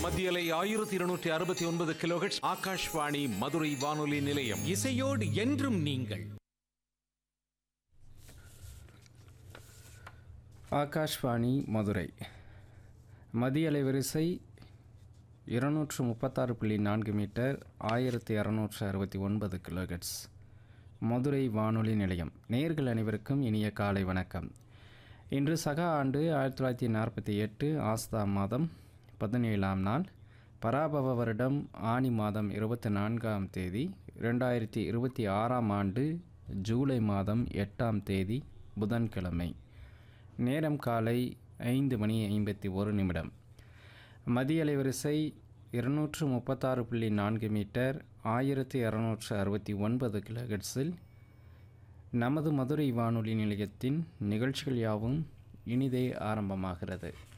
மத்தியலை ஆயிரத்தி இருநூற்றி அறுபத்தி ஒன்பது கிலோஹெட்ஸ் ஆகாஷ்வாணி மதுரை வானொலி நிலையம் இசையோடு என்றும் நீங்கள் ஆகாஷ்வாணி மதுரை மதிய அலைவரிசை இருநூற்று முப்பத்தாறு புள்ளி நான்கு மீட்டர் ஆயிரத்தி இரநூற்று அறுபத்தி ஒன்பது கிலோஹெட்ஸ் மதுரை வானொலி நிலையம் நேர்கள் அனைவருக்கும் இனிய காலை வணக்கம் இன்று சக ஆண்டு ஆயிரத்தி தொள்ளாயிரத்தி நாற்பத்தி எட்டு ஆஸ்தா மாதம் பதினேழாம் நாள் பராபவ வருடம் ஆனி மாதம் இருபத்தி நான்காம் தேதி ரெண்டாயிரத்தி இருபத்தி ஆறாம் ஆண்டு ஜூலை மாதம் எட்டாம் தேதி புதன்கிழமை நேரம் காலை ஐந்து மணி ஐம்பத்தி ஒரு நிமிடம் மதிய அலைவரிசை இருநூற்று முப்பத்தாறு புள்ளி நான்கு மீட்டர் ஆயிரத்தி இரநூற்று அறுபத்தி ஒன்பது கிலோஹெட்ஸில் நமது மதுரை வானொலி நிலையத்தின் நிகழ்ச்சிகள் யாவும் இனிதே ஆரம்பமாகிறது